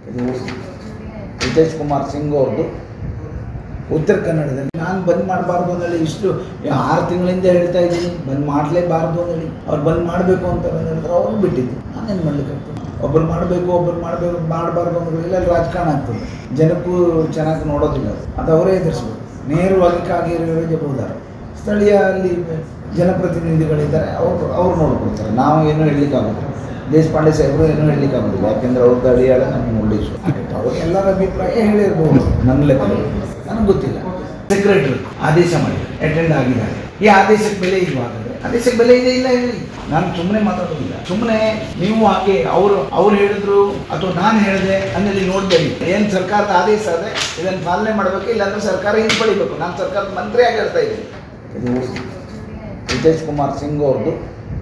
ಇದು ಹಿತೇಶ್ ಕುಮಾರ್ ಸಿಂಗ್ ಅವ್ರದ್ದು ಉತ್ತರ ಕನ್ನಡದಲ್ಲಿ ನಾನು ಬಂದ್ ಮಾಡಬಾರ್ದು ಅಂದೇಳಿ ಇಷ್ಟು ಆರು ತಿಂಗಳಿಂದ ಹೇಳ್ತಾ ಇದ್ದೀನಿ ಬಂದ್ ಮಾಡಲೇಬಾರ್ದು ಅಂದೇಳಿ ಅವ್ರು ಬಂದ್ ಮಾಡಬೇಕು ಅಂತ ಹೇಳಿದ್ರೆ ಅವ್ರು ಬಿಟ್ಟಿದ್ದು ನಾನೇನು ಮಾಡ್ಲಿಕ್ಕಾಗ್ತದೆ ಒಬ್ಬರು ಮಾಡಬೇಕು ಒಬ್ಬರು ಮಾಡಬೇಕು ಮಾಡಬಾರ್ದು ಅಂದ್ರೆ ಇಲ್ಲ ರಾಜಕಾರಣ ಆಗ್ತದೆ ಜನಕ್ಕೂ ಚೆನ್ನಾಗಿ ನೋಡೋದಿಲ್ಲ ಅದು ಅದು ಅವರೇ ಎದುರಿಸ್ಬೇಕು ನೇರವಾಗಿ ಕಾಗೇರಿ ಬಹುದಾರ ಸ್ಥಳೀಯ ಅಲ್ಲಿ ಜನಪ್ರತಿನಿಧಿಗಳಿದ್ದಾರೆ ಅವರು ಅವ್ರು ನೋಡ್ಕೊಳ್ತಾರೆ ನಾವು ಏನು ಹೇಳಲಿಕ್ಕಾಗೋದಿಲ್ಲ ದೇಶಪಾಂಡೆ ಸಾಹೇಬರು ಏನೂ ಹೇಳಲಿಕ್ಕಾಗೋದಿಲ್ಲ ಯಾಕೆಂದ್ರೆ ಅವ್ರದ್ದು ಅಡಿಯಾಳ ನಮ್ಗೆ ಮುಳ್ಳಿಸು ಅವ್ರು ಎಲ್ಲರ ಅಭಿಪ್ರಾಯ ಹೇಳಿರ್ಬೋದು ನನ್ನ ಲೆಕ್ಕದಲ್ಲಿ ನನಗೆ ಗೊತ್ತಿಲ್ಲ ಸೆಕ್ರೆಟರಿ ಆದೇಶ ಮಾಡಿ ಅಟೆಂಡ್ ಆಗಿದ್ದಾರೆ ಈ ಆದೇಶಕ್ಕೆ ಬೆಲೆ ಇಲ್ವಾ ಹಾಗಾದ್ರೆ ಆದೇಶಕ್ಕೆ ಬೆಲೆ ಇದೆ ಇಲ್ಲ ಹೇಳಿ ನಾನು ಸುಮ್ಮನೆ ಮಾತಾಡೋದಿಲ್ಲ ಸುಮ್ಮನೆ ನೀವು ಹಾಗೆ ಅವರು ಅವ್ರು ಹೇಳಿದ್ರು ಅಥವಾ ನಾನು ಹೇಳಿದೆ ಅನ್ನಲ್ಲಿ ನೋಡ್ಬೇಡಿ ಏನು ಸರ್ಕಾರದ ಆದೇಶ ಅದೇ ಇದನ್ನು ಪಾಲನೆ ಮಾಡಬೇಕು ಇಲ್ಲಾಂದ್ರೆ ಸರ್ಕಾರ ಹಿಂಪಡಿಬೇಕು ನಾನು ಸರ್ಕಾರದ ಮಂತ್ರಿಯಾಗಿ ಹೇಳ್ತಾ ಇದ್ದೀನಿ ಇದು ಹಿತೇಶ್ ಕುಮಾರ್ ಸಿಂಗ್ ಅವ್ರದ್ದು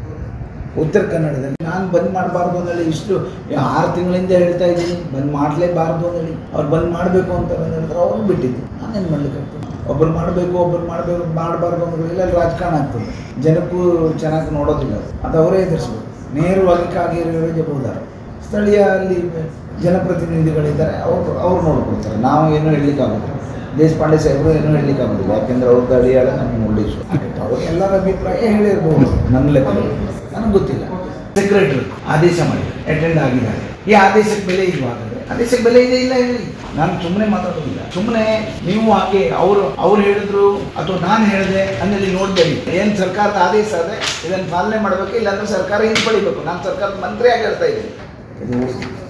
ಉತ್ತರ ಕನ್ನಡದಲ್ಲಿ ನಾನು ಬಂದ್ ಮಾಡಬಾರ್ದು ಅಂದೇಳಿ ಇಷ್ಟು ಆರು ತಿಂಗಳಿಂದ ಹೇಳ್ತಾ ಇದ್ದೀನಿ ಬಂದ್ ಮಾಡಲೇಬಾರ್ದು ಅಂದೇಳಿ ಅವ್ರು ಬಂದ್ ಮಾಡಬೇಕು ಅಂತ ಹೇಳಿದ್ರೆ ಅವ್ರು ಬಿಟ್ಟಿದ್ದು ನಾನೇನು ಮಾಡ್ಲಿಕ್ಕಾಗ್ತದೆ ಒಬ್ಬರು ಮಾಡಬೇಕು ಒಬ್ಬರು ಮಾಡಬೇಕು ಮಾಡಬಾರ್ದು ಅಂದ್ರೆ ಇಲ್ಲ ರಾಜಕಾರಣ ಆಗ್ತದೆ ಜನಕ್ಕೂ ಚೆನ್ನಾಗಿ ನೋಡೋದಿಲ್ಲ ಅದು ಅದು ಅವರೇ ಎದುರಿಸ್ಬೇಕು ನೇರವಾಗಿ ಕಾಗೇರಿ ಬಹುದಾರ ಸ್ಥಳೀಯ ಅಲ್ಲಿ ಜನಪ್ರತಿನಿಧಿಗಳಿದ್ದಾರೆ ಅವರು ಅವ್ರು ನೋಡ್ಕೊಳ್ತಾರೆ ನಾವು ಏನು ಹೇಳಲಿಕ್ಕಾಗೋದಿಲ್ಲ ದೇಶಪಾಂಡೆ ಸಾಹೇಬರು ಏನೂ ಹೇಳಲಿಕ್ಕಾಗೋದಿಲ್ಲ ಯಾಕೆಂದ್ರೆ ಅವ್ರದ್ದು ಅಡಿಯಾಳ ನಮ್ಗೆ ಮುಳ್ಳಿಸು ಅವ್ರು ಎಲ್ಲರ ಅಭಿಪ್ರಾಯ ಹೇಳಿರ್ಬೋದು ನನ್ನ ಲೆಕ್ಕದಲ್ಲಿ ನನಗೆ ಗೊತ್ತಿಲ್ಲ ಸೆಕ್ರೆಟರಿ ಆದೇಶ ಮಾಡಿ ಅಟೆಂಡ್ ಆಗಿದ್ದಾರೆ ಈ ಆದೇಶಕ್ಕೆ ಬೆಲೆ ಇಲ್ವಾ ಹಾಗಾದ್ರೆ ಆದೇಶಕ್ಕೆ ಬೆಲೆ ಇದೆ ಇಲ್ಲ ಹೇಳಿ ನಾನು ಸುಮ್ಮನೆ ಮಾತಾಡೋದಿಲ್ಲ ಸುಮ್ಮನೆ ನೀವು ಹಾಗೆ ಅವರು ಅವ್ರು ಹೇಳಿದ್ರು ಅಥವಾ ನಾನು ಹೇಳಿದೆ ಅನ್ನಲ್ಲಿ ನೋಡ್ಬೇಡಿ ಏನು ಸರ್ಕಾರದ ಆದೇಶ ಅದೇ ಇದನ್ನು ಪಾಲನೆ ಮಾಡಬೇಕು ಇಲ್ಲಾಂದ್ರೆ ಸರ್ಕಾರ ಹಿಂಪಡಿಬೇಕು ನಾನು ಸರ್ಕಾರದ ಮಂತ್ರಿಯಾಗಿ ಹೇಳ್ತಾ ಇದ್ದೀನಿ ಇದು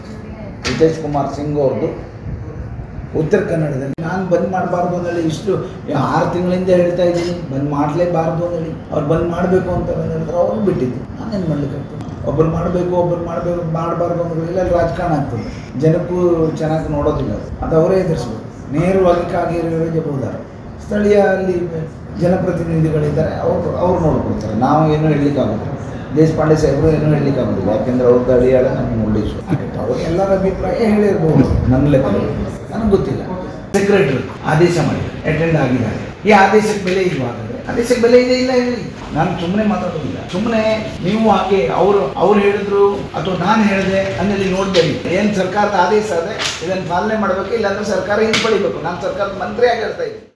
ಹಿತೇಶ್ ಕುಮಾರ್ ಸಿಂಗ್ ಅವ್ರದ್ದು ಉತ್ತರ ಕನ್ನಡದಲ್ಲಿ ನಾನು ಬಂದ್ ಮಾಡಬಾರ್ದು ಅಂದೇಳಿ ಇಷ್ಟು ಆರು ತಿಂಗಳಿಂದ ಹೇಳ್ತಾ ಇದ್ದೀನಿ ಬಂದ್ ಮಾಡಲೇಬಾರ್ದು ಅಂದೇಳಿ ಅವ್ರು ಬಂದ್ ಮಾಡಬೇಕು ಅಂತ ಹೇಳಿದ್ರೆ ಅವ್ರು ಬಿಟ್ಟಿದ್ದು ನಾನೇನು ಮಾಡ್ಲಿಕ್ಕಾಗ್ತದೆ ಒಬ್ಬರು ಮಾಡಬೇಕು ಒಬ್ಬರು ಮಾಡಬೇಕು ಮಾಡಬಾರ್ದು ಅಂದ್ರೆ ಇಲ್ಲ ರಾಜಕಾರಣ ಆಗ್ತದೆ ಜನಕ್ಕೂ ಚೆನ್ನಾಗಿ ನೋಡೋದಿಲ್ಲ ಅದು ಅದು ಅವರೇ ಎದುರಿಸ್ಬೇಕು ನೇರವಾಗಿ ಕಾಗೇರಿ ಬಹುದಾರ ಸ್ಥಳೀಯ ಅಲ್ಲಿ ಜನಪ್ರತಿನಿಧಿಗಳಿದ್ದಾರೆ ಅವರು ಅವ್ರು ನೋಡ್ಕೊಳ್ತಾರೆ ನಾವು ಏನು ಹೇಳಲಿಕ್ಕಾಗೋದಿಲ್ಲ ದೇಶಪಾಂಡೆ ಸಾಹೇಬರು ಏನೂ ಹೇಳಲಿಕ್ಕಾಗೋದಿಲ್ಲ ಯಾಕೆಂದ್ರೆ ಅವ್ರದ್ದು ಅಡಿಯಾಳ ನಮ್ಗೆ ಮುಳ್ಳಿಸು ಅವ್ರು ಎಲ್ಲರ ಅಭಿಪ್ರಾಯ ಹೇಳಿರ್ಬೋದು ನನ್ನ ಲೆಕ್ಕದಲ್ಲಿ ನನಗೆ ಗೊತ್ತಿಲ್ಲ ಸೆಕ್ರೆಟರಿ ಆದೇಶ ಮಾಡಿ ಅಟೆಂಡ್ ಆಗಿದ್ದಾರೆ ಈ ಆದೇಶಕ್ಕೆ ಬೆಲೆ ಇಲ್ವಾ ಹಾಗಾದ್ರೆ ಆದೇಶಕ್ಕೆ ಬೆಲೆ ಇದೆ ಇಲ್ಲ ಹೇಳಿ ನಾನು ಸುಮ್ಮನೆ ಮಾತಾಡೋದಿಲ್ಲ ಸುಮ್ಮನೆ ನೀವು ಹಾಗೆ ಅವರು ಅವ್ರು ಹೇಳಿದ್ರು ಅಥವಾ ನಾನು ಹೇಳಿದೆ ಅನ್ನಲ್ಲಿ ನೋಡ್ಬೇಡಿ ಏನು ಸರ್ಕಾರದ ಆದೇಶ ಅದೇ ಇದನ್ನು ಪಾಲನೆ ಮಾಡಬೇಕು ಇಲ್ಲಾಂದ್ರೆ ಸರ್ಕಾರ ಹಿಂಪಡಿಬೇಕು ನಾನು ಸರ್ಕಾರದ ಮಂತ್ರಿಯಾಗಿ ಹೇಳ್ತಾ ಇದ್ದೀನಿ